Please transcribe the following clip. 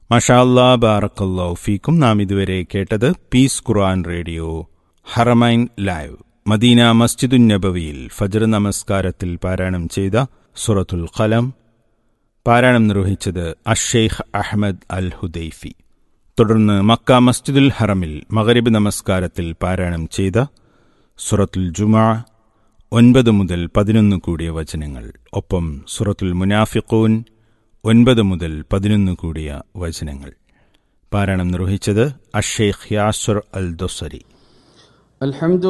മഷാല്ലാ ബാറക്കല്ലാ ഫീക്കും നാം ഇതുവരെ കേട്ടത് peace Quran radio Haramain live Medina മസ്ജിദുൻ നബവിയിൽ ഫജർ നമസ്കാരത്തിൽ പാരായണം ചെയ്ത സുറത്തുൽ ഖലം പാരായണം നിർവഹിച്ചത് അഷെയ്ഖ് അഹമ്മദ് അൽ ഹുദൈഫി തുടർന്ന് മക്ക മസ്ജിദുൽ ഹറമിൽ മഗരിബ് നമസ്കാരത്തിൽ പാരായണം ചെയ്ത സുറത്തുൽ ജുമാ ഒൻപത് മുതൽ പതിനൊന്ന് കൂടിയ വചനങ്ങൾ ഒപ്പം സുറത്തുൽ മുനാഫിഖൂൻ ഒൻപത് മുതൽ പതിനൊന്ന് കൂടിയ വചനങ്ങൾ പാരായണം നിർവഹിച്ചത് അഷേഖ് യാസുർ അൽ ദൊസരി الحمد